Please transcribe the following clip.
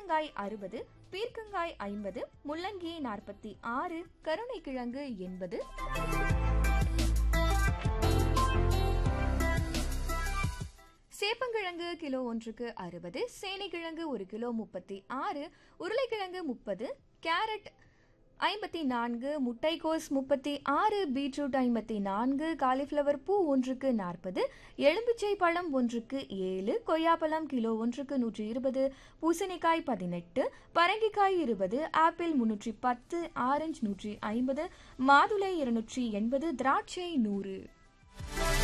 பீர்க்கங்காய் அறுபது பீர்க்கங்காய் ஐம்பது முள்ளங்கி நாற்பத்தி ஆறு கருணைக்கிழங்கு எண்பது சேப்பங்கிழங்கு கிலோ ஒன்றுக்கு அறுபது சேனைக்கிழங்கு ஒரு கிலோ முப்பத்தி ஆறு உருளைக்கிழங்கு முப்பது கேரட் ஐம்பத்தி நான்கு முட்டைக்கோஸ் முப்பத்தி ஆறு பீட்ரூட் ஐம்பத்தி நான்கு காலிஃப்ளவர் பூ ஒன்றுக்கு நாற்பது எலும்பிச்சை பழம் ஒன்றுக்கு ஏழு கொய்யாப்பழம் கிலோ ஒன்றுக்கு நூற்றி இருபது பூசணிக்காய் பதினெட்டு பரங்கிக்காய் இருபது ஆப்பிள் முன்னூற்றி பத்து ஆரஞ்சு நூற்றி ஐம்பது மாதுளை இருநூற்றி எண்பது திராட்சை நூறு